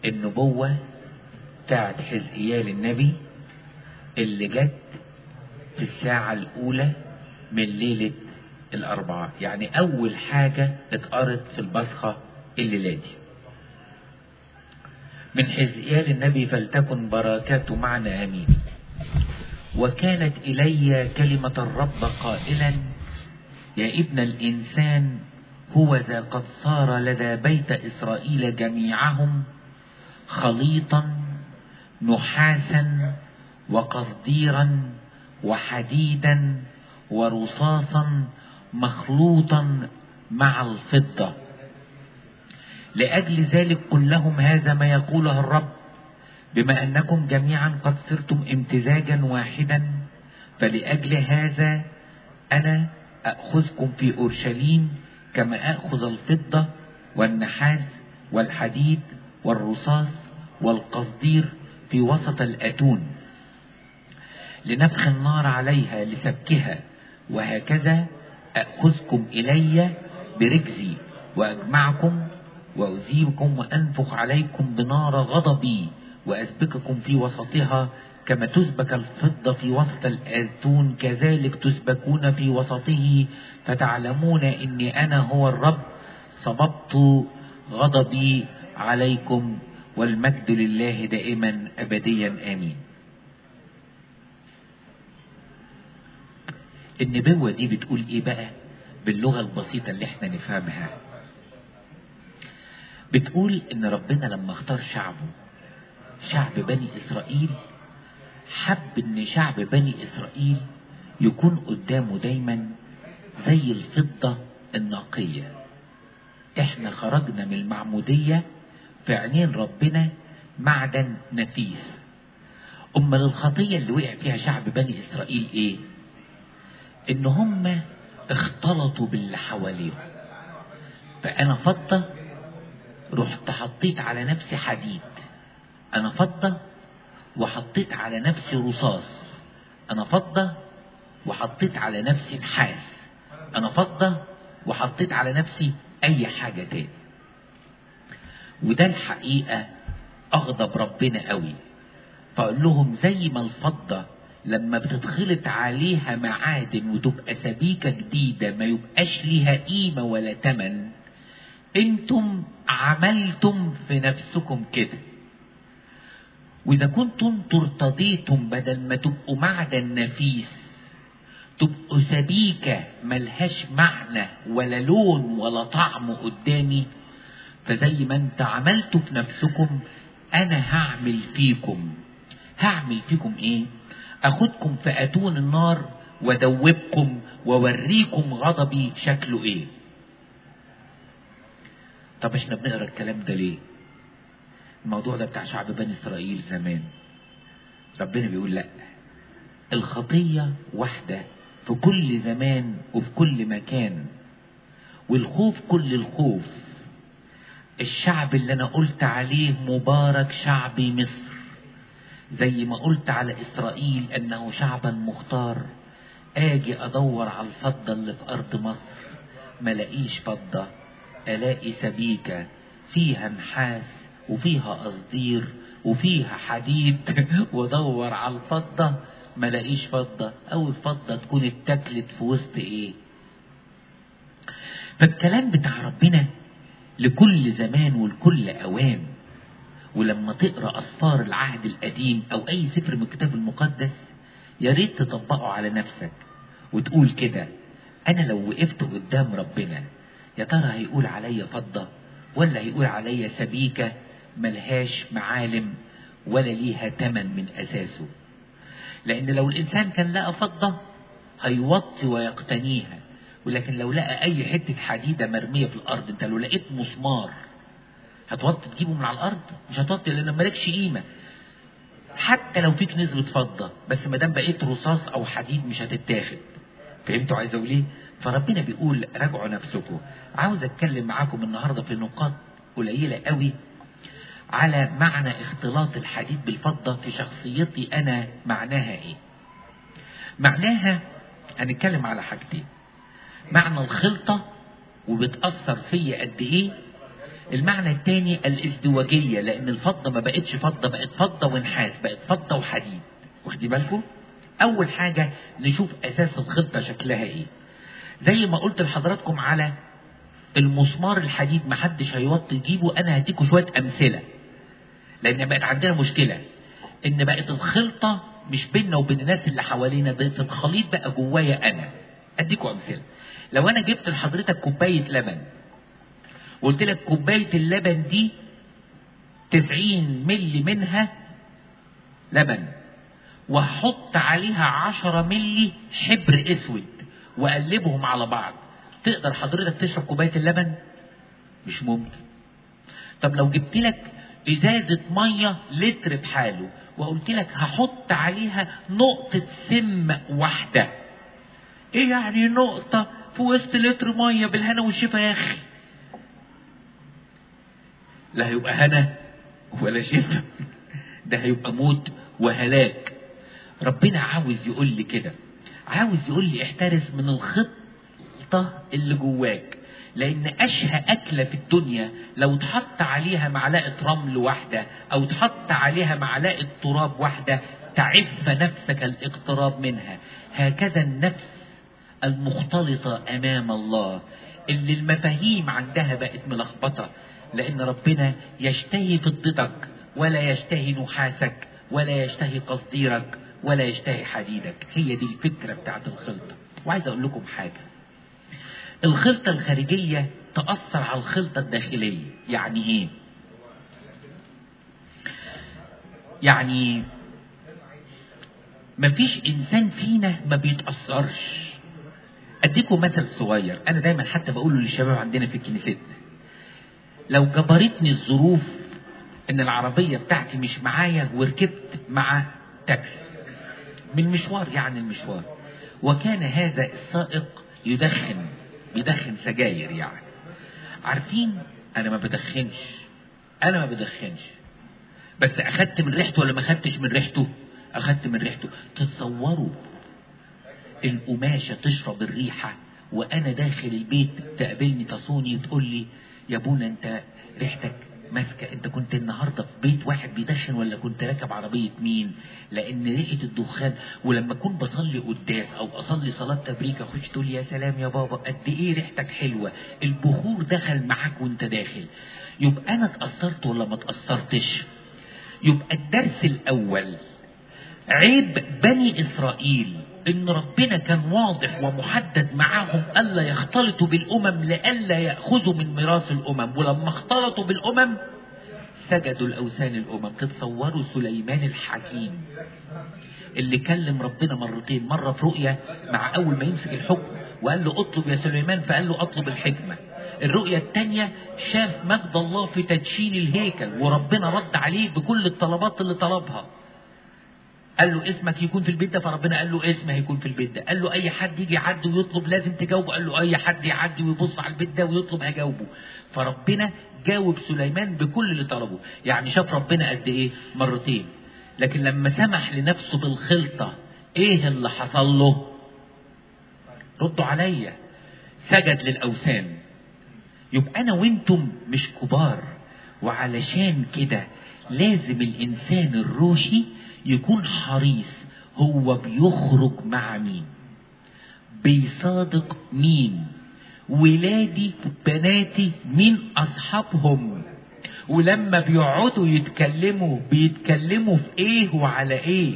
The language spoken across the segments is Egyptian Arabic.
النبوة بتاعت حزقيال النبي اللي جت في الساعة الأولى من ليلة الأربعاء يعني أول حاجة اتقرت في البصخة الليلة دي من حزقيال النبي فلتكن بركاته معنا آمين وكانت إلي كلمة الرب قائلا يا ابن الإنسان هو ذا قد صار لدى بيت إسرائيل جميعهم خليطا نحاسا وقصديرا وحديدا ورصاصا مخلوطا مع الفضة لأجل ذلك قل لهم هذا ما يقوله الرب بما أنكم جميعا قد صرتم امتزاجا واحدا فلأجل هذا أنا أخذكم في أورشليم كما أخذ الفضة والنحاس والحديد والرصاص والقصدير في وسط الأتون لنفخ النار عليها لسبكها وهكذا أخذكم إلي برجزي وأجمعكم وأذيبكم وأنفخ عليكم بنار غضبي وأسبككم في وسطها كما تسبك الفضة في وسط الآتون كذلك تسبكون في وسطه فتعلمون إني أنا هو الرب صببت غضبي عليكم والمجد لله دائما أبديا آمين النبوة دي بتقول ايه بقى باللغة البسيطة اللي احنا نفهمها بتقول ان ربنا لما اختار شعبه شعب بني اسرائيل حب ان شعب بني اسرائيل يكون قدامه دايما زي الفضة النقية احنا خرجنا من المعمودية في عينين ربنا معدن نفيس امال الخطية اللي وقع فيها شعب بني اسرائيل ايه ان هم اختلطوا باللي حواليهم فانا فضة رحت حطيت على نفسي حديد انا فضة وحطيت على نفسي رصاص انا فضة وحطيت على نفسي نحاس انا فضة وحطيت على نفسي اي حاجة تاني وده الحقيقة اغضب ربنا قوي فاقول لهم زي ما الفضة لما بتتخلط عليها معادن وتبقى سبيكة جديدة ما يبقاش ليها قيمة ولا تمن انتم عملتم في نفسكم كده واذا كنتم ارتضيتم بدل ما تبقوا معدن نفيس تبقوا سبيكة ملهاش معنى ولا لون ولا طعم قدامي فزي ما انت عملتوا في نفسكم انا هعمل فيكم هعمل فيكم ايه اخدكم في اتون النار وادوبكم واوريكم غضبي شكله ايه طب احنا بنقرا الكلام ده ليه الموضوع ده بتاع شعب بني اسرائيل زمان ربنا بيقول لا الخطيه واحده في كل زمان وفي كل مكان والخوف كل الخوف الشعب اللي انا قلت عليه مبارك شعبي مصر زي ما قلت على إسرائيل أنه شعبا مختار آجي أدور على الفضة اللي في أرض مصر ملاقيش فضة ألاقي سبيكة فيها نحاس وفيها قصدير وفيها حديد وادور على الفضة ملاقيش فضة أو الفضة تكون اتاكلت في وسط إيه فالكلام بتاع ربنا لكل زمان ولكل أوان ولما تقرا اسفار العهد القديم او اي سفر من الكتاب المقدس يا ريت تطبقه على نفسك وتقول كده انا لو وقفت قدام ربنا يا ترى هيقول عليا فضه ولا هيقول عليا سبيكه ملهاش معالم ولا ليها تمن من اساسه لان لو الانسان كان لقى فضه هيوطي ويقتنيها ولكن لو لقى اي حته حديده مرميه في الارض انت لو لقيت مسمار هتوطي تجيبه من على الارض مش هتوطي لان مالكش قيمه حتى لو فيك نسبة فضة بس ما دام بقيت رصاص او حديد مش هتتاخد فهمتوا عايز اقول ايه فربنا بيقول راجعوا نفسكم عاوز اتكلم معاكم النهارده في نقاط قليلة قوي على معنى اختلاط الحديد بالفضة في شخصيتي انا معناها ايه معناها هنتكلم على حاجتين معنى الخلطة وبتأثر فيا قد ايه المعنى الثاني الازدواجية لأن الفضة ما بقتش فضة بقت فضة ونحاس بقت فضة وحديد واخدين بالكم؟ أول حاجة نشوف أساس الخطة شكلها إيه زي ما قلت لحضراتكم على المسمار الحديد ما حدش هيوطي يجيبه أنا هديكم شوية أمثلة لأن بقت عندنا مشكلة إن بقت الخلطة مش بيننا وبين الناس اللي حوالينا بقت الخليط بقى جوايا أنا أديكم أمثلة لو أنا جبت لحضرتك كوباية لبن وقلت لك كوباية اللبن دي 90 ملي منها لبن وهحط عليها 10 ملي حبر اسود واقلبهم على بعض تقدر حضرتك تشرب كوبايه اللبن مش ممكن طب لو جبت لك ازازه ميه لتر بحاله وقلت لك هحط عليها نقطه سم واحده ايه يعني نقطه في وسط لتر ميه بالهنا والشفا يا اخي لا هيبقى هنا ولا شفا ده هيبقى موت وهلاك ربنا عاوز يقول لي كده عاوز يقول لي احترس من الخطة اللي جواك لان اشهى اكلة في الدنيا لو اتحط عليها معلقة رمل واحدة او اتحط عليها معلقة تراب واحدة تعف نفسك الاقتراب منها هكذا النفس المختلطة امام الله اللي المفاهيم عندها بقت ملخبطة لان ربنا يشتهي فضتك ولا يشتهي نحاسك ولا يشتهي قصديرك ولا يشتهي حديدك هي دي الفكرة بتاعت الخلطة وعايز اقول لكم حاجة الخلطة الخارجية تأثر على الخلطة الداخلية يعني ايه يعني مفيش انسان فينا ما بيتأثرش اديكم مثل صغير انا دايما حتى بقوله للشباب عندنا في كنيستنا لو جبرتني الظروف ان العربية بتاعتي مش معايا وركبت مع تاكسي من مشوار يعني المشوار وكان هذا السائق يدخن بيدخن سجاير يعني عارفين انا ما بدخنش انا ما بدخنش بس اخدت من ريحته ولا ما اخدتش من ريحته اخدت من ريحته تتصوروا القماشة تشرب الريحة وانا داخل البيت تقابلني تصوني تقول لي يا ابونا انت ريحتك ماسكة انت كنت النهاردة في بيت واحد بيدخن ولا كنت راكب عربية مين لان ريحة الدخان ولما اكون بصلي قداس او اصلي صلاة تبريك اخش تقول يا سلام يا بابا قد ايه ريحتك حلوة البخور دخل معاك وانت داخل يبقى انا اتأثرت ولا ما اتأثرتش يبقى الدرس الاول عيب بني اسرائيل ان ربنا كان واضح ومحدد معاهم الا يختلطوا بالامم لئلا ياخذوا من ميراث الامم ولما اختلطوا بالامم سجدوا الاوثان الامم تتصوروا سليمان الحكيم اللي كلم ربنا مرتين مره في رؤيا مع اول ما يمسك الحكم وقال له اطلب يا سليمان فقال له اطلب الحكمه الرؤية الثانية شاف مجد الله في تدشين الهيكل وربنا رد عليه بكل الطلبات اللي طلبها قال له اسمك يكون في البيت ده فربنا قال له اسمه هيكون في البيت ده قال له اي حد يجي يعدي ويطلب لازم تجاوبه قال له اي حد يعدي ويبص على البيت ده ويطلب هجاوبه فربنا جاوب سليمان بكل اللي طلبه يعني شاف ربنا قد ايه مرتين لكن لما سمح لنفسه بالخلطة ايه اللي حصل له ردوا عليا سجد للاوثان يبقى انا وانتم مش كبار وعلشان كده لازم الانسان الروحي يكون حريص هو بيخرج مع مين بيصادق مين ولادي بناتي مين اصحابهم ولما بيقعدوا يتكلموا بيتكلموا في ايه وعلى ايه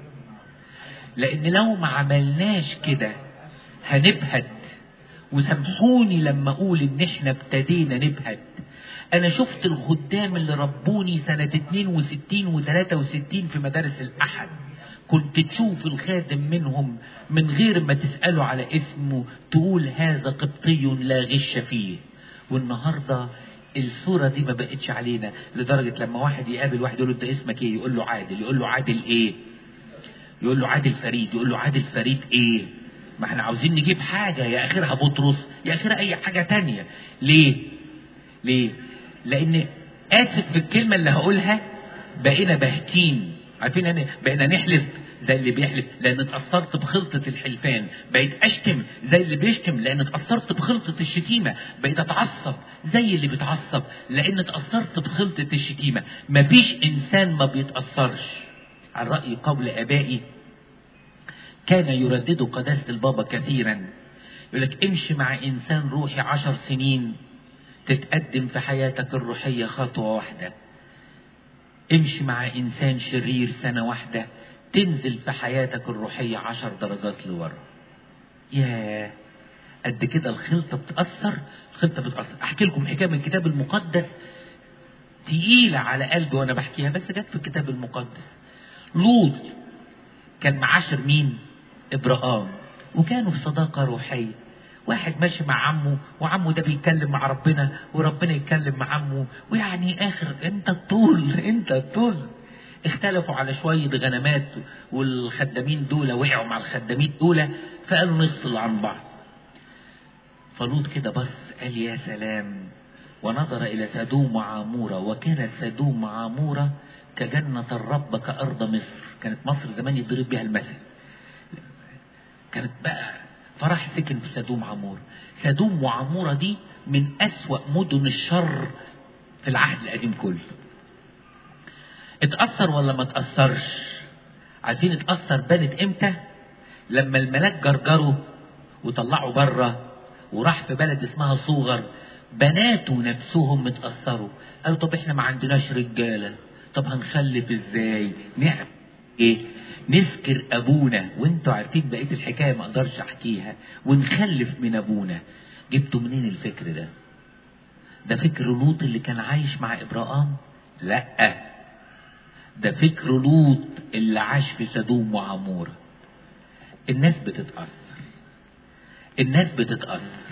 لان لو ما عملناش كده هنبهد وسامحوني لما اقول ان احنا ابتدينا نبهد انا شفت الخدام اللي ربوني سنة 62 و 63 في مدارس الاحد كنت تشوف الخادم منهم من غير ما تسأله على اسمه تقول هذا قبطي لا غش فيه والنهاردة الصورة دي ما بقتش علينا لدرجة لما واحد يقابل واحد يقول له انت اسمك ايه يقول له عادل يقول له عادل ايه يقول له عادل فريد يقول له عادل فريد ايه ما احنا عاوزين نجيب حاجة يا اخرها بطرس يا اخرها اي حاجة تانية ليه ليه لان اسف في الكلمة اللي هقولها بقينا باهتين عارفين يعني بقينا نحلف زي اللي بيحلف لان اتأثرت بخلطة الحلفان بقيت اشتم زي اللي بيشتم لان اتأثرت بخلطة الشتيمة بقيت اتعصب زي اللي بيتعصب لان اتأثرت بخلطة الشتيمة مفيش انسان ما بيتأثرش عن رأي قول ابائي كان يردد قداسة البابا كثيرا يقول لك امشي مع انسان روحي عشر سنين تتقدم في حياتك الروحية خطوة واحدة امشي مع انسان شرير سنة واحدة تنزل في حياتك الروحية عشر درجات لورا ياه قد كده الخلطة بتأثر الخلطة بتأثر احكي لكم حكاية من الكتاب المقدس تقيلة على قلبي وانا بحكيها بس جت في الكتاب المقدس لوط كان معاشر مين ابراهام وكانوا في صداقة روحية واحد ماشي مع عمه وعمه ده بيتكلم مع ربنا وربنا يتكلم مع عمه ويعني اخر انت الطول انت الطول اختلفوا على شوية غنمات والخدامين دول وقعوا مع الخدامين دول فقالوا نفصل عن بعض فلوط كده بص قال يا سلام ونظر إلى سدوم وعامورة وكانت سدوم وعامورة كجنة الرب كأرض مصر كانت مصر زمان يضرب بها المثل كانت بقى فراح سكن في سدوم عمورة سدوم وعمورة دي من أسوأ مدن الشر في العهد القديم كله اتأثر ولا ما اتأثرش عارفين اتأثر بانت امتى لما الملاك جرجره وطلعوا بره وراح في بلد اسمها صوغر بناته نفسهم متأثروا قالوا طب احنا ما عندناش رجالة طب هنخلف ازاي نعمل ايه نسكر ابونا وانتوا عارفين بقيه الحكايه ما اقدرش احكيها ونخلف من ابونا جبتوا منين الفكر ده ده فكر لوط اللي كان عايش مع ابراهام لا ده فكر لوط اللي عاش في سدوم وعموره الناس بتتاثر الناس بتتاثر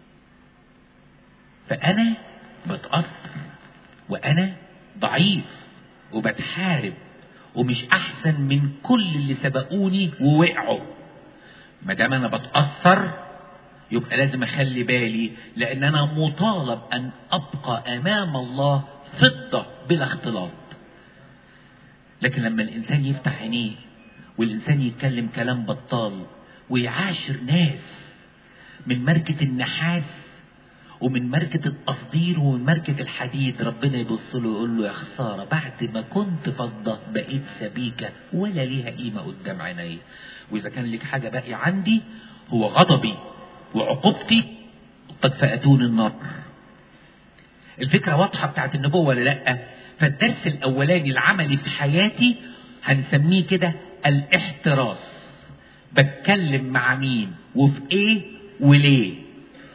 فانا بتاثر وانا ضعيف وبتحارب ومش احسن من كل اللي سبقوني ووقعوا ما دام انا بتاثر يبقى لازم اخلي بالي لان انا مطالب ان ابقى امام الله فضه بلا اختلاط لكن لما الانسان يفتح عينيه والانسان يتكلم كلام بطال ويعاشر ناس من ماركه النحاس ومن ماركة التصدير ومن ماركة الحديد ربنا يبص له ويقول له يا خسارة بعد ما كنت فضة بقيت سبيكة ولا ليها قيمة قدام عيني وإذا كان لك حاجة باقي عندي هو غضبي وعقوبتي قد فأتون النار الفكرة واضحة بتاعت النبوة ولا لأ فالدرس الأولاني العملي في حياتي هنسميه كده الاحتراس بتكلم مع مين وفي ايه وليه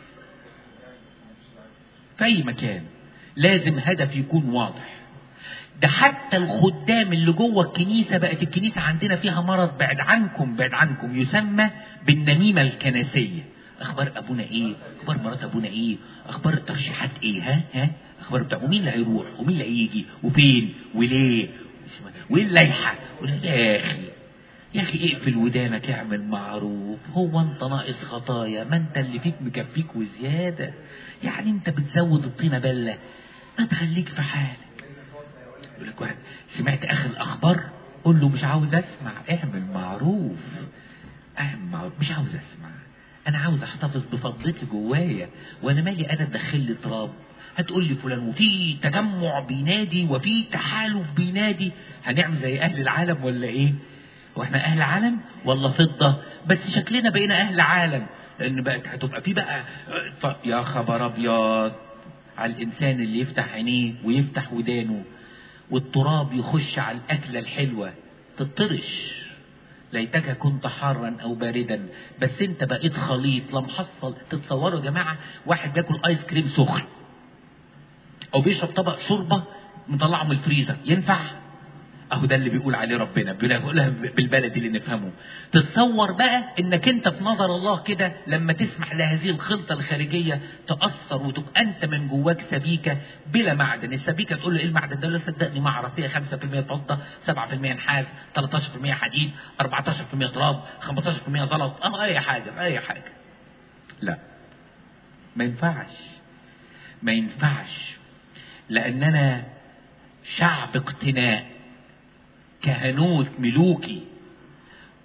في أي مكان لازم هدف يكون واضح ده حتى الخدام اللي جوه الكنيسة بقت الكنيسة عندنا فيها مرض بعد عنكم بعد عنكم يسمى بالنميمة الكنسية أخبار أبونا إيه أخبار مرات أبونا إيه أخبار الترشيحات إيه ها ها أخبار بتاع ومين اللي هيروح ومين اللي هيجي وفين وليه وإيه اللائحة يا أخي يا أخي اقفل ودانك اعمل معروف هو أنت ناقص خطايا ما أنت اللي فيك مكفيك وزيادة يعني أنت بتزود الطينة بلة ما تخليك في حالك يقول لك واحد سمعت اخر الاخبار قول له مش عاوز اسمع اعمل معروف اعمل معروف مش عاوز اسمع انا عاوز احتفظ بفضلتي جوايا وانا مالي انا تدخل لي تراب هتقول لي فلان وفي تجمع بينادي وفي تحالف بينادي هنعمل زي اهل العالم ولا ايه واحنا اهل عالم ولا فضه بس شكلنا بقينا اهل عالم لان بقت هتبقى في بقى ف- يا خبر ابيض على الانسان اللي يفتح عينيه ويفتح ودانه والتراب يخش على الأكلة الحلوة تطرش ليتك كنت حارا أو باردا بس أنت بقيت خليط لا محصل تتصوروا يا جماعة واحد بياكل آيس كريم سخن أو بيشرب طبق شوربة مطلعه من الفريزر ينفع؟ اهو ده اللي بيقول عليه ربنا بيقولها بالبلد اللي نفهمه تتصور بقى انك انت في نظر الله كده لما تسمح لهذه الخلطه الخارجيه تاثر وتبقى انت من جواك سبيكه بلا معدن السبيكه تقول له ايه المعدن ده لا صدقني ما اعرف فيها 5% فضه 7% نحاس 13% حديد 14% تراب 15% زلط اه اي حاجه اي حاجه لا ما ينفعش ما ينفعش لاننا شعب اقتناء كهنوت ملوكي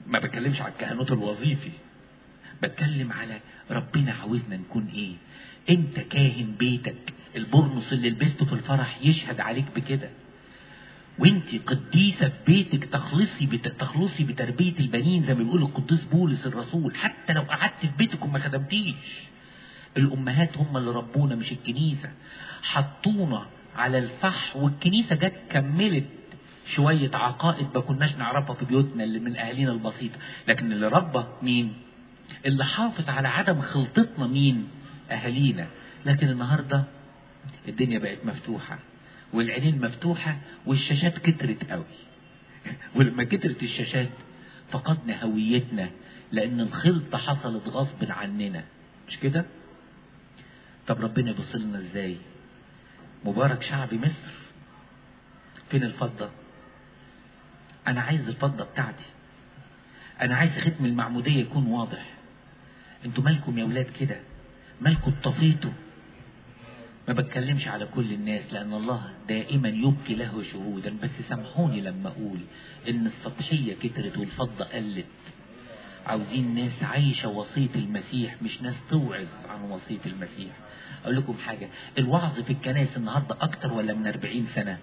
ما بتكلمش على الكهنوت الوظيفي بتكلم على ربنا عاوزنا نكون ايه انت كاهن بيتك البرنس اللي لبسته في الفرح يشهد عليك بكده وانت قديسة في بيتك تخلصي بت... تخلصي بتربية البنين زي ما بيقول القديس بولس الرسول حتى لو قعدت في بيتك وما خدمتيش الأمهات هم اللي ربونا مش الكنيسة حطونا على الصح والكنيسة جت كملت شوية عقائد ما كناش نعرفها في بيوتنا اللي من أهالينا البسيطة لكن اللي ربى مين اللي حافظ على عدم خلطتنا مين أهالينا لكن النهاردة الدنيا بقت مفتوحة والعينين مفتوحة والشاشات كترت قوي ولما كترت الشاشات فقدنا هويتنا لأن الخلطة حصلت غصب عننا مش كده؟ طب ربنا يبص لنا ازاي؟ مبارك شعب مصر فين الفضة؟ أنا عايز الفضة بتاعتي أنا عايز ختم المعمودية يكون واضح انتوا مالكم يا ولاد كده مالكم اتطفيتوا ما بتكلمش على كل الناس لأن الله دائما يبقي له شهودا بس سامحوني لما أقول إن السطحية كترت والفضة قلت عاوزين ناس عايشة وصية المسيح مش ناس توعظ عن وصية المسيح أقول لكم حاجة الوعظ في الكنائس النهاردة أكتر ولا من 40 سنة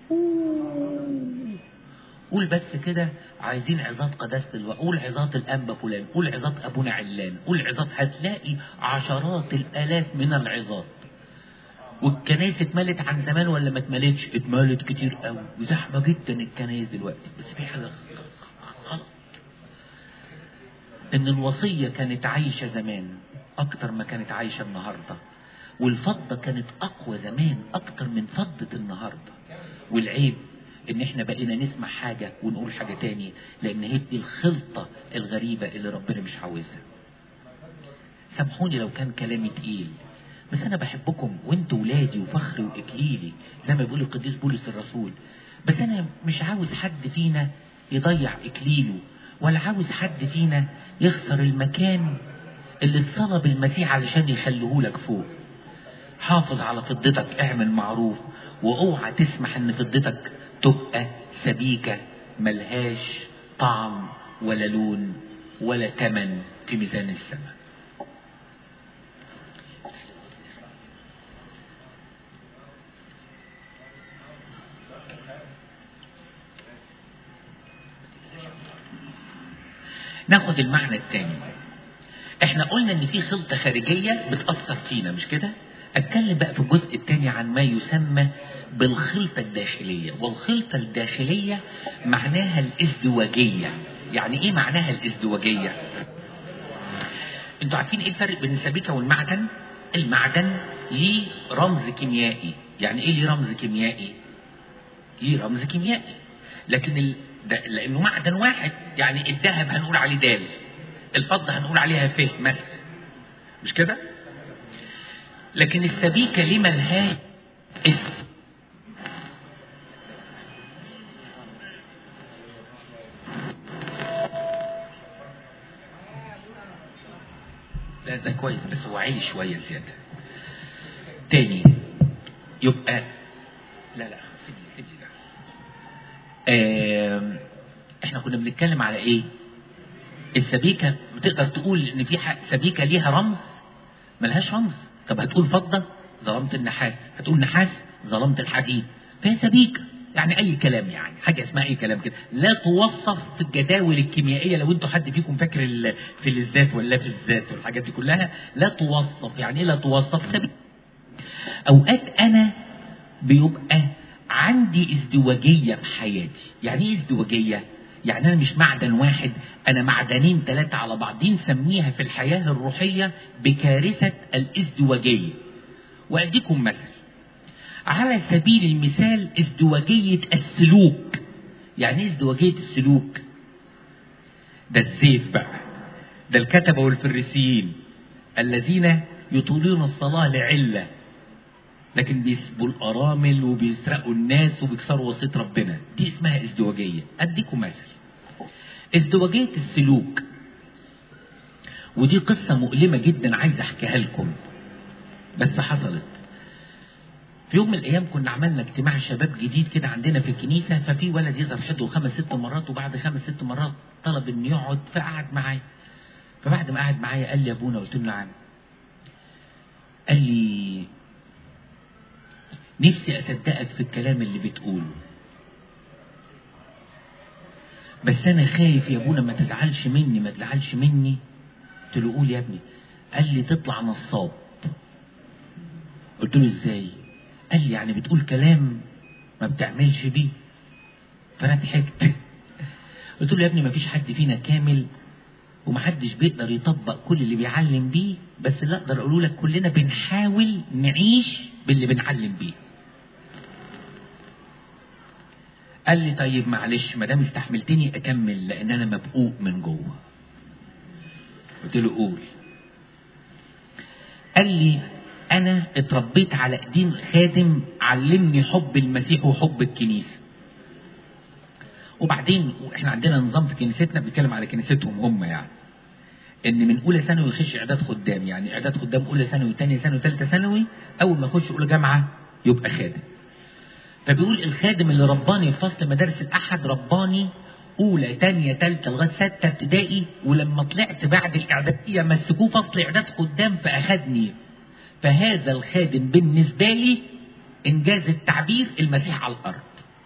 قول بس كده عايزين عظات قداسة الوقت قول عظات الأنبا فلان قول عظات أبونا علان قول عظات هتلاقي عشرات الآلاف من العظات والكنائس اتملت عن زمان ولا ما اتملتش اتملت كتير قوي وزحمة جدا الكنائس دلوقتي بس في حاجة غلط ان الوصية كانت عايشة زمان اكتر ما كانت عايشة النهاردة والفضة كانت اقوى زمان اكتر من فضة النهاردة والعيب ان احنا بقينا نسمع حاجة ونقول حاجة تاني لان هي دي الخلطة الغريبة اللي ربنا مش عاوزها سامحوني لو كان كلامي تقيل بس انا بحبكم وانتوا ولادي وفخري واكليلي زي ما بيقول القديس بولس الرسول بس انا مش عاوز حد فينا يضيع اكليله ولا عاوز حد فينا يخسر المكان اللي اتصلب المسيح علشان يخليه لك فوق حافظ على فضتك اعمل معروف واوعى تسمح ان فضتك تبقى سبيكة ملهاش طعم ولا لون ولا تمن في ميزان السماء ناخد المعنى الثاني احنا قلنا ان في خلطة خارجية بتأثر فينا مش كده اتكلم بقى في الجزء الثاني عن ما يسمى بالخلطة الداخلية والخلطة الداخلية معناها الازدواجية يعني ايه معناها الازدواجية انتوا عارفين ايه الفرق بين السبيكة والمعدن المعدن ليه رمز كيميائي يعني ايه ليه رمز كيميائي ليه رمز كيميائي لكن ال... ده لانه معدن واحد يعني الذهب هنقول عليه دال الفضة هنقول عليها ف مثلا مش كده لكن السبيكة ليه ملهاش اسم لا ده كويس بس هو عالي شوية زيادة تاني يبقى لا لا سيبني سيبني ده آه احنا كنا بنتكلم على ايه السبيكة بتقدر تقول ان في سبيكة ليها رمز ملهاش رمز طب هتقول فضة ظلمت النحاس هتقول نحاس ظلمت الحديد فهي سبيكة يعني اي كلام يعني حاجة اسمها اي كلام كده لا توصف في الجداول الكيميائية لو انتوا حد فيكم فاكر في الذات ولا في الذات والحاجات دي كلها لا توصف يعني ايه لا توصف سبيكة اوقات انا بيبقى عندي ازدواجية في حياتي يعني ايه ازدواجية يعني انا مش معدن واحد انا معدنين ثلاثة على بعضين سميها في الحياة الروحية بكارثة الازدواجية واديكم مثل على سبيل المثال ازدواجية السلوك يعني ايه ازدواجية السلوك ده الزيف بقى ده الكتبة والفريسيين الذين يطولون الصلاة لعلة لكن بيسبوا الأرامل وبيسرقوا الناس وبيكسروا وصية ربنا دي اسمها ازدواجية أديكم مثل ازدواجية السلوك ودي قصة مؤلمة جدا عايز أحكيها لكم بس حصلت في يوم من الايام كنا عملنا اجتماع شباب جديد كده عندنا في الكنيسه ففي ولد يظهر حضره خمس ست مرات وبعد خمس ست مرات طلب انه يقعد فقعد معايا فبعد ما قعد معايا قال لي يا ابونا قلت له نعم قال لي نفسي اصدقك في الكلام اللي بتقوله بس انا خايف يا ابونا ما تزعلش مني ما تزعلش مني قلت له قول يا ابني قال لي تطلع نصاب قلت له ازاي قال لي يعني بتقول كلام ما بتعملش بيه فانا ضحكت قلت له يا ابني ما فيش حد فينا كامل ومحدش بيقدر يطبق كل اللي بيعلم بيه بس اللي اقدر اقوله لك كلنا بنحاول نعيش باللي بنعلم بيه قال لي طيب معلش ما دام استحملتني اكمل لان انا مبقوق من جوه قلت له قول قال لي انا اتربيت على ايدين خادم علمني حب المسيح وحب الكنيسه وبعدين احنا عندنا نظام في كنيستنا بيتكلم على كنيستهم هم يعني ان من اولى ثانوي يخش اعداد خدام يعني اعداد خدام اولى ثانوي ثانيه ثانوي ثالثه ثانوي اول ما يخش اولى جامعه يبقى خادم فبيقول الخادم اللي رباني في فصل مدارس الاحد رباني اولى ثانيه ثالثه لغايه سته ابتدائي ولما طلعت بعد الاعداديه مسكوه فصل اعداد خدام فاخدني فهذا الخادم بالنسبه لي انجاز التعبير المسيح على الارض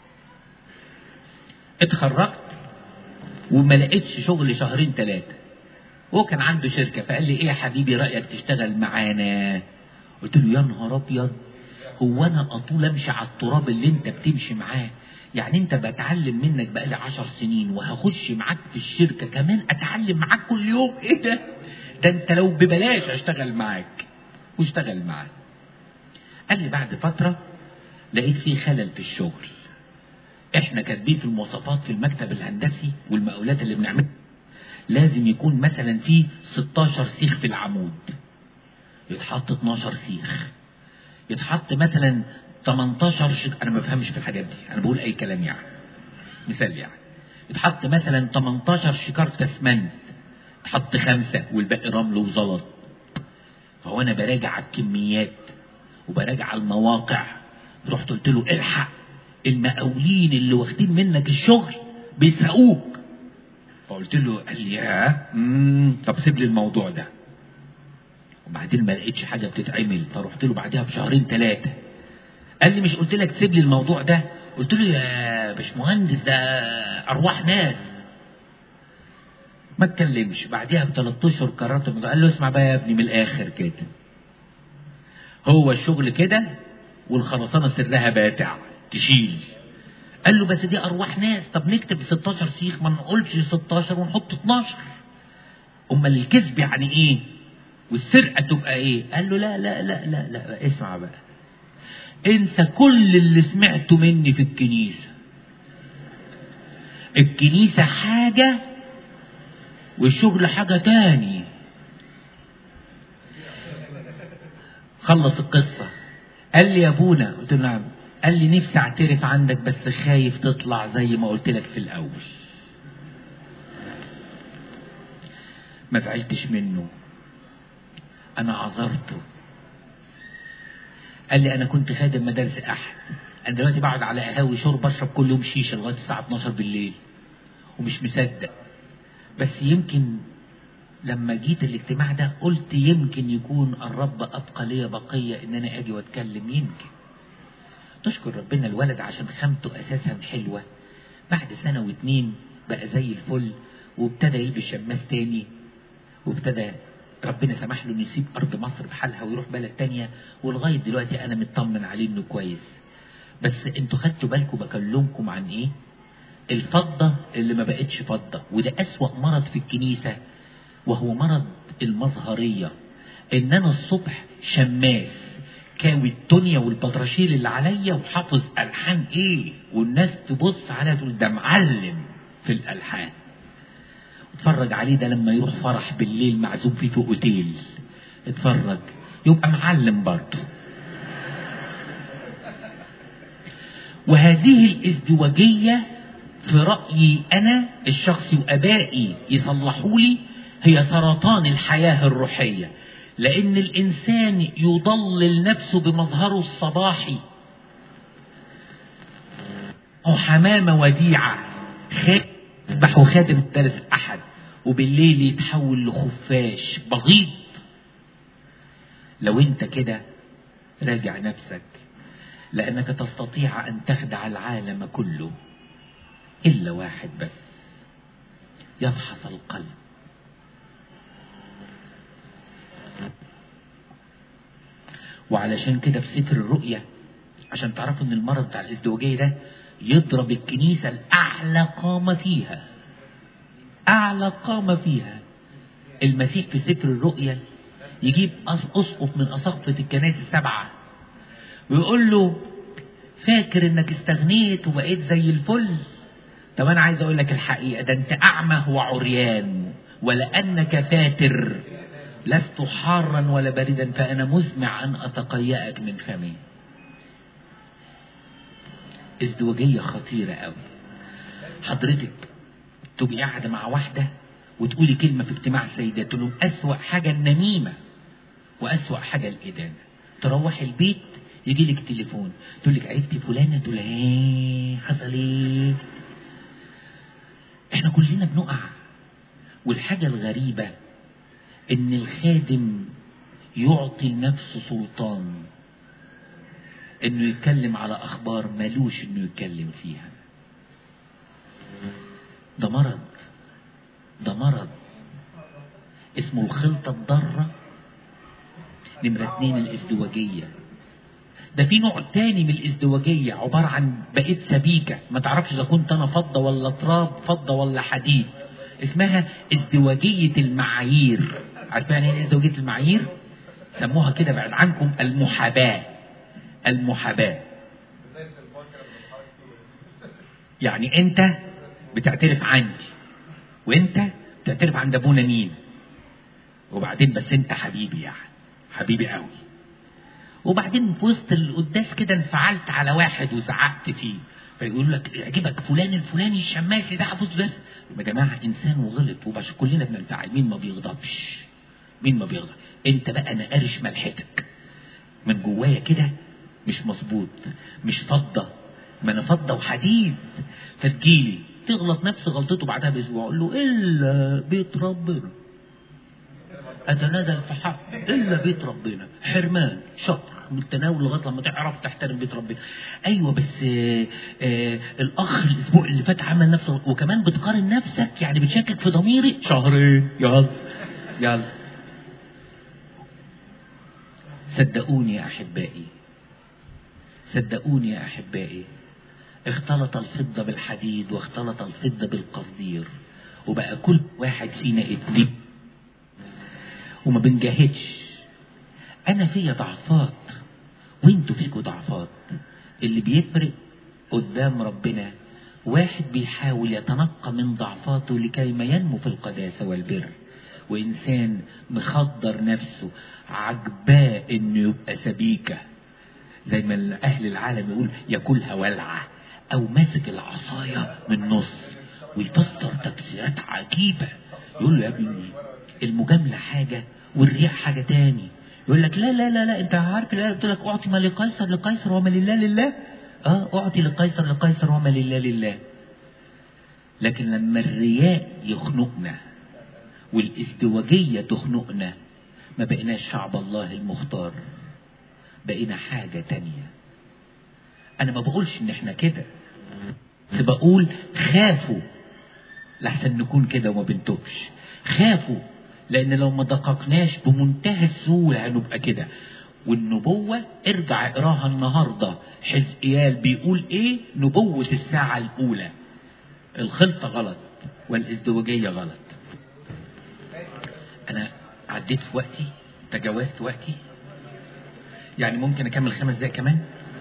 اتخرجت وما لقيتش شغل شهرين ثلاثه هو كان عنده شركه فقال لي ايه يا حبيبي رايك تشتغل معانا قلت له يا نهار ابيض هو انا اطول امشي على التراب اللي انت بتمشي معاه يعني انت بتعلم منك بقالي عشر سنين وهخش معاك في الشركه كمان اتعلم معاك كل يوم ايه ده ده انت لو ببلاش اشتغل معاك واشتغل معاه قال لي بعد فتره لقيت فيه خلل في الشغل احنا كاتبين في المواصفات في المكتب الهندسي والمقاولات اللي بنعملها لازم يكون مثلا في 16 سيخ في العمود يتحط 12 سيخ يتحط مثلا 18 شك... انا ما بفهمش في الحاجات دي انا بقول اي كلام يعني مثال يعني يتحط مثلا 18 شكارة اسمنت تحط خمسة والباقي رمل وزلط فهو انا براجع على الكميات وبراجع على المواقع رحت قلت له الحق المقاولين اللي واخدين منك الشغل بيسرقوك فقلت له قال لي يا مم. طب سيب لي الموضوع ده وبعدين ما لقيتش حاجه بتتعمل فرحت له بعدها بشهرين ثلاثه قال لي مش قلت لك سيب لي الموضوع ده قلت له يا باشمهندس ده ارواح ناس ما اتكلمش بعدها بثلاث اشهر قررت الموضوع قال له اسمع بقى يا ابني من الاخر كده هو الشغل كده والخرسانه سرها باتع تشيل قال له بس دي ارواح ناس طب نكتب 16 سيخ ما نقولش 16 ونحط 12 امال الكذب يعني ايه والسرقه تبقى ايه قال له لا لا لا لا لا اسمع بقى انسى كل اللي سمعته مني في الكنيسه الكنيسه حاجه والشغل حاجه تاني خلص القصه قال لي يا ابونا قلت له نعم قال لي نفسي اعترف عندك بس خايف تطلع زي ما قلت لك في الاول ما زعلتش منه انا عذرته قال لي انا كنت خادم مدارس الاحد انا دلوقتي بقعد على قهاوي شرب بشرب كل يوم شيشه لغايه الساعه 12 بالليل ومش مصدق بس يمكن لما جيت الاجتماع ده قلت يمكن يكون الرب ابقى لي بقيه ان انا اجي واتكلم يمكن نشكر ربنا الولد عشان خامته اساسا حلوه بعد سنه واتنين بقى زي الفل وابتدى يلبس شماس تاني وابتدى ربنا سمح له انه يسيب ارض مصر بحالها ويروح بلد تانية ولغايه دلوقتي انا مطمن عليه انه كويس بس انتوا خدتوا بالكم بكلمكم عن ايه الفضه اللي ما بقتش فضه وده اسوا مرض في الكنيسه وهو مرض المظهريه ان انا الصبح شماس كاوي الدنيا والبطرشيل اللي عليا وحافظ الحان ايه والناس تبص عليا تقول ده معلم في الالحان اتفرج عليه ده لما يروح فرح بالليل معزوم فيه في اوتيل اتفرج يبقى معلم برضه وهذه الازدواجية في رأيي أنا الشخصي وأبائي يصلحوا لي هي سرطان الحياة الروحية لأن الإنسان يضلل نفسه بمظهره الصباحي أو حمامة وديعة خادم يسبح وخادم الدرس الأحد وبالليل يتحول لخفاش بغيض لو انت كده راجع نفسك لأنك تستطيع أن تخدع العالم كله إلا واحد بس يفحص القلب وعلشان كده في ستر الرؤية عشان تعرفوا ان المرض بتاع الازدواجية ده يضرب الكنيسة الأعلى قامة فيها أعلى قامة فيها المسيح في سفر الرؤيا يجيب أس- أسقف من أساقفة الكنائس السبعة ويقول له فاكر انك استغنيت وبقيت زي الفل طب انا عايز اقول لك الحقيقة ده انت اعمى وعريان ولانك فاتر لست حارا ولا بردا فانا مزمع ان اتقيأك من فمي ازدواجية خطيرة قوي حضرتك تبقي قاعدة مع واحدة وتقولي كلمة في اجتماع سيدات تقول لهم أسوأ حاجة النميمة وأسوأ حاجة الإدانة تروح البيت يجي لك تليفون تقول لك عرفتي فلانة تقول لها ايه حصل ايه احنا كلنا بنقع والحاجة الغريبة ان الخادم يعطي لنفسه سلطان انه يتكلم على اخبار ملوش انه يتكلم فيها ده مرض ده مرض اسمه الخلطة الضارة نمرة اتنين الازدواجية ده في نوع تاني من الازدواجية عبارة عن بقيت سبيكة ما تعرفش اذا كنت انا فضة ولا تراب فضة ولا حديد اسمها ازدواجية المعايير عارفين يعني ايه ازدواجية المعايير سموها كده بعد عنكم المحاباة المحاباة يعني انت بتعترف عندي وانت بتعترف عند ابونا مين وبعدين بس انت حبيبي يعني حبيبي قوي وبعدين في وسط القداس كده انفعلت على واحد وزعقت فيه فيقول لك يعجبك فلان الفلاني الشماسي ده حافظ بس يا جماعه انسان وغلط وبش كلنا بننفعل مين ما بيغضبش مين ما بيغضب انت بقى انا قارش ملحتك من جوايا كده مش مظبوط مش فضه ما انا فضه وحديد فتجيلي تغلط نفس غلطته بعدها باسبوع اقول له الا بيت ربنا اتنازل في حق الا بيت ربنا حرمان شطر من التناول لغايه لما تعرف تحترم بيت ربنا ايوه بس آه آه الاخ الاسبوع اللي فات عمل نفسه وكمان بتقارن نفسك يعني بتشكك في ضميري شهرين يلا يلا صدقوني يا احبائي صدقوني يا احبائي اختلط الفضة بالحديد واختلط الفضة بالقصدير وبقى كل واحد فينا اتنين وما بنجاهدش انا فيا ضعفات وانتوا فيكوا ضعفات اللي بيفرق قدام ربنا واحد بيحاول يتنقى من ضعفاته لكي ما ينمو في القداسة والبر وإنسان مخدر نفسه عجباه إنه يبقى سبيكة زي ما أهل العالم يقول ياكلها ولعة أو ماسك العصاية من نص ويفسر تفسيرات عجيبة يقول له يا ابني المجاملة حاجة والرياء حاجة تاني يقول لك لا لا لا لا انت عارف الآية قلت لك اعطي ما لقيصر لقيصر وما لله لله اه اعطي لقيصر لقيصر وما لله لله لكن لما الرياء يخنقنا والازدواجية تخنقنا ما بقيناش شعب الله المختار بقينا حاجة تانية انا ما بقولش ان احنا كده بس بقول خافوا لحسن نكون كده وما بنتوبش خافوا لان لو ما دققناش بمنتهى السهولة هنبقى كده والنبوة ارجع اقراها النهاردة حزقيال بيقول ايه نبوة الساعة الاولى الخلطة غلط والازدواجية غلط انا عديت في وقتي تجاوزت وقتي يعني ممكن اكمل خمس دقايق كمان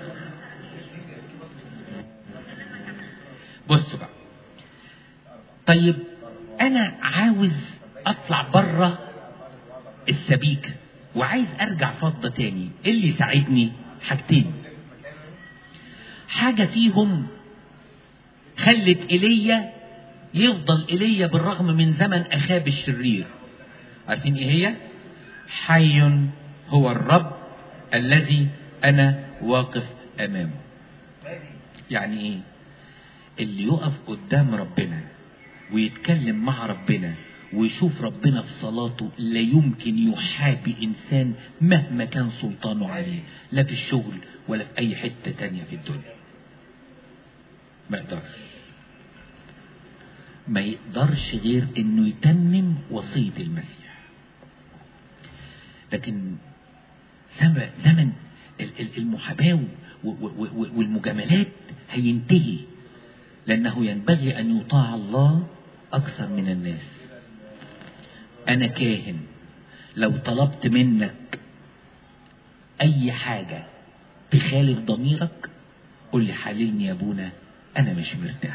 بصوا بقى طيب انا عاوز اطلع بره السبيكة وعايز ارجع فضة تاني ايه اللي يساعدني حاجتين حاجة فيهم خلت ايليا يفضل ايليا بالرغم من زمن اخاب الشرير عارفين ايه هي حي هو الرب الذي انا واقف امامه يعني ايه اللي يقف قدام ربنا ويتكلم مع ربنا ويشوف ربنا في صلاته لا يمكن يحابي إنسان مهما كان سلطانه عليه لا في الشغل ولا في أي حتة تانية في الدنيا ما يقدرش ما يقدرش غير انه يتمم وصية المسيح لكن زمن المحاباة والمجاملات هينتهي لأنه ينبغي أن يطاع الله أكثر من الناس أنا كاهن لو طلبت منك أي حاجة تخالف ضميرك قل لي حللني يا ابونا أنا مش مرتاح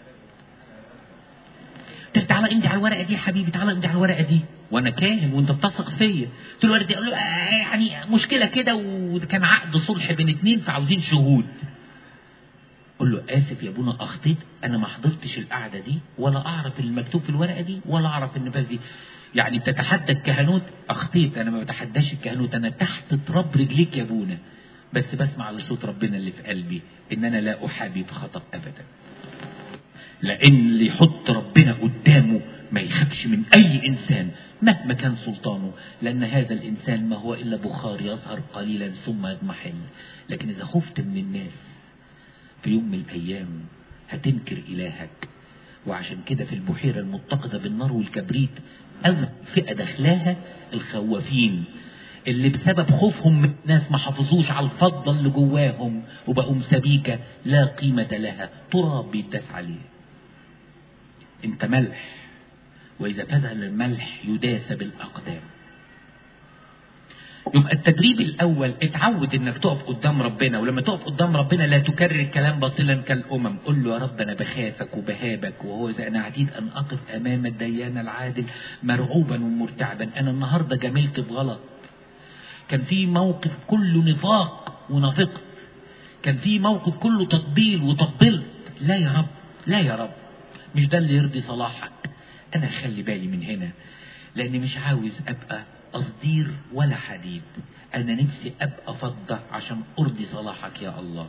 تعالى امضي على الورقة دي يا حبيبي تعالى امضي على الورقة دي وانا كاهن وانت بتثق فيا قلت له دي له يعني مشكله كده وكان عقد صلح بين اتنين فعاوزين شهود قول له اسف يا ابونا اخطيت انا ما حضرتش القعده دي ولا اعرف المكتوب في الورقه دي ولا اعرف النفاذ دي يعني بتتحدى الكهنوت اخطيت انا ما بتحداش الكهنوت انا تحت تراب رجليك يا ابونا بس بسمع لصوت ربنا اللي في قلبي ان انا لا احابي في خطا ابدا لان اللي يحط ربنا قدامه ما يخافش من اي انسان مهما كان سلطانه لأن هذا الإنسان ما هو إلا بخار يظهر قليلا ثم يضمحل لكن إذا خفت من الناس في يوم من الأيام هتنكر إلهك وعشان كده في البحيرة المتقدة بالنار والكبريت أول فئة دخلاها الخوافين اللي بسبب خوفهم من الناس ما حافظوش على الفضة اللي جواهم وبقوا مسابيكة لا قيمة لها تراب بيتداس عليه انت ملح وإذا تذهل الملح يداس بالأقدام يبقى التدريب الأول اتعود إنك تقف قدام ربنا ولما تقف قدام ربنا لا تكرر الكلام باطلا كالأمم قل له يا رب أنا بخافك وبهابك وهو إذا أنا عديد أن أقف أمام الديان العادل مرعوبا ومرتعبا أنا النهاردة جملت بغلط كان في موقف كله نفاق ونافقت كان في موقف كله تطبيل وطبلت لا يا رب لا يا رب مش ده اللي يرضي صلاحك انا خلي بالي من هنا لاني مش عاوز ابقى قصدير ولا حديد انا نفسي ابقى فضة عشان ارضي صلاحك يا الله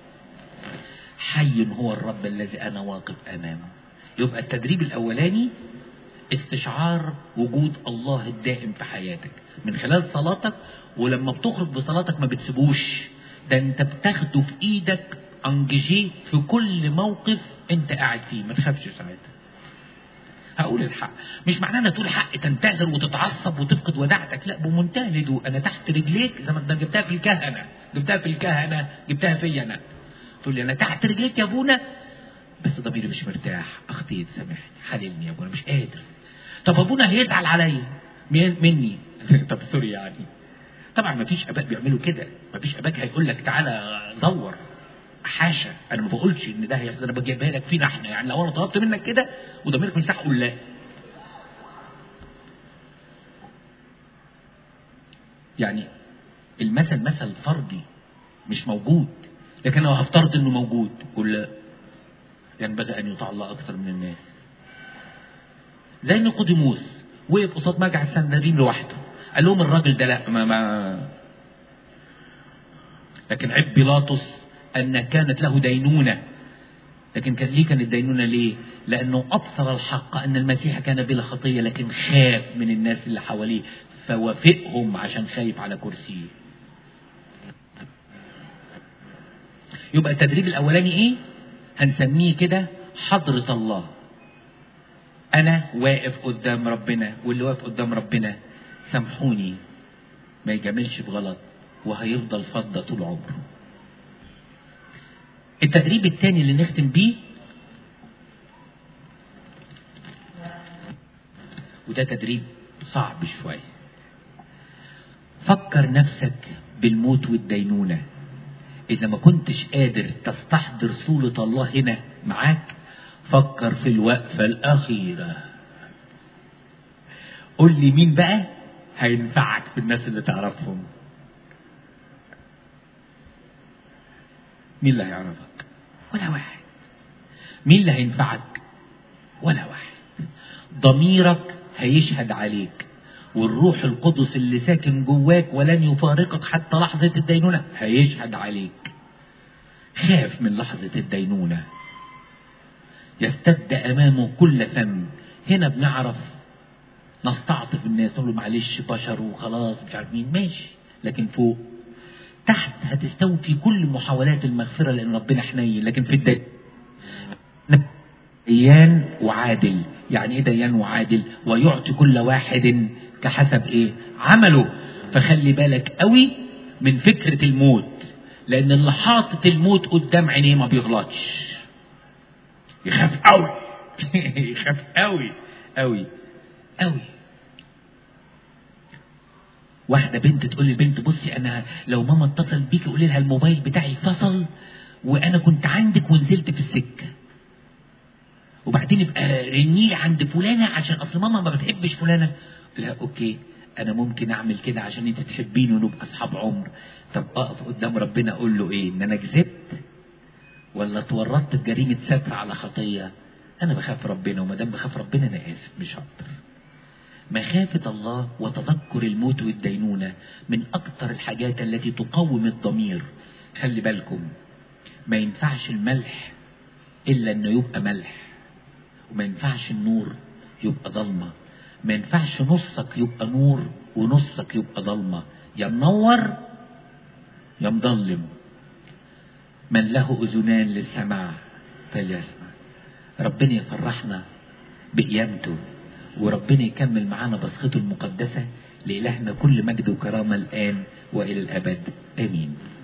حي هو الرب الذي انا واقف امامه يبقى التدريب الاولاني استشعار وجود الله الدائم في حياتك من خلال صلاتك ولما بتخرج بصلاتك ما بتسيبوش ده انت بتاخده في ايدك انجيجي في كل موقف انت قاعد فيه ما تخافش ساعتها هقول الحق مش معناه ان تقول حق تنتهر وتتعصب وتفقد وداعتك لا بمنتهى الهدوء انا تحت رجليك زي ما جبتها في الكهنه جبتها في الكهنه جبتها فيا انا تقول لي انا تحت رجليك يا ابونا بس ضميري مش مرتاح اخطيت سامحني حللني يا ابونا مش قادر طب ابونا هيزعل عليا مني طب سوري يعني طبعا ما فيش اباء بيعملوا كده ما فيش اباء هيقول لك تعالى دور حاشا انا ما بقولش ان ده هيحصل انا بجيبها لك فينا احنا يعني لو انا طلبت منك كده وضميرك مرتاح قول لا يعني المثل مثل فردي مش موجود لكن لو هفترض انه موجود قول لا ينبغي ان يطاع الله اكثر من الناس زي نيقوديموس وقف قصاد مجع السندرين لوحده قال لهم الراجل ده لا ما, ما لكن عيب بيلاطس أن كانت له دينونة لكن كان ليه كانت دينونة ليه لأنه أبصر الحق أن المسيح كان بلا خطية لكن خاف من الناس اللي حواليه فوافقهم عشان خايف على كرسيه يبقى التدريب الأولاني إيه هنسميه كده حضرة الله أنا واقف قدام ربنا واللي واقف قدام ربنا سامحوني ما يجاملش بغلط وهيفضل فضة طول عمره التدريب الثاني اللي نختم بيه وده تدريب صعب شوية فكر نفسك بالموت والدينونة إذا ما كنتش قادر تستحضر صولة الله هنا معاك فكر في الوقفة الأخيرة قول لي مين بقى هينفعك في الناس اللي تعرفهم مين اللي هيعرفك ولا واحد مين اللي هينفعك ولا واحد ضميرك هيشهد عليك والروح القدس اللي ساكن جواك ولن يفارقك حتى لحظة الدينونة هيشهد عليك خاف من لحظة الدينونة يستد امامه كل فم هنا بنعرف نستعطف الناس نقول له معلش بشر وخلاص مش عارف مين ماشي لكن فوق تحت هتستوفي كل محاولات المغفرة لأن ربنا حنين لكن في الدين ديان وعادل يعني ايه ديان وعادل ويعطي كل واحد كحسب ايه عمله فخلي بالك قوي من فكرة الموت لان اللي حاطط الموت قدام عينيه ما بيغلطش يخاف قوي يخاف قوي قوي قوي واحدة بنت تقول للبنت بصي أنا لو ماما اتصل بيكي قولي لها الموبايل بتاعي فصل وأنا كنت عندك ونزلت في السكة وبعدين يبقى رني لي عند فلانة عشان أصل ماما ما بتحبش فلانة لا أوكي أنا ممكن أعمل كده عشان أنت تحبيني ونبقى أصحاب عمر طب أقف قدام ربنا أقول له إيه إن أنا كذبت ولا اتورطت بجريمة ستر على خطية أنا بخاف ربنا وما دام بخاف ربنا أنا آسف مش هقدر مخافة الله وتذكر الموت والدينونة من أكثر الحاجات التي تقوم الضمير خلي بالكم ما ينفعش الملح إلا إنه يبقى ملح وما ينفعش النور يبقى ضلمة ما ينفعش نصك يبقى نور ونصك يبقى ضلمة يا منور يا مضلم من له أذنان للسماع فليسمع ربنا يفرحنا بقيامته وربنا يكمل معانا بصخته المقدسة لإلهنا كل مجد وكرامة الآن وإلى الأبد آمين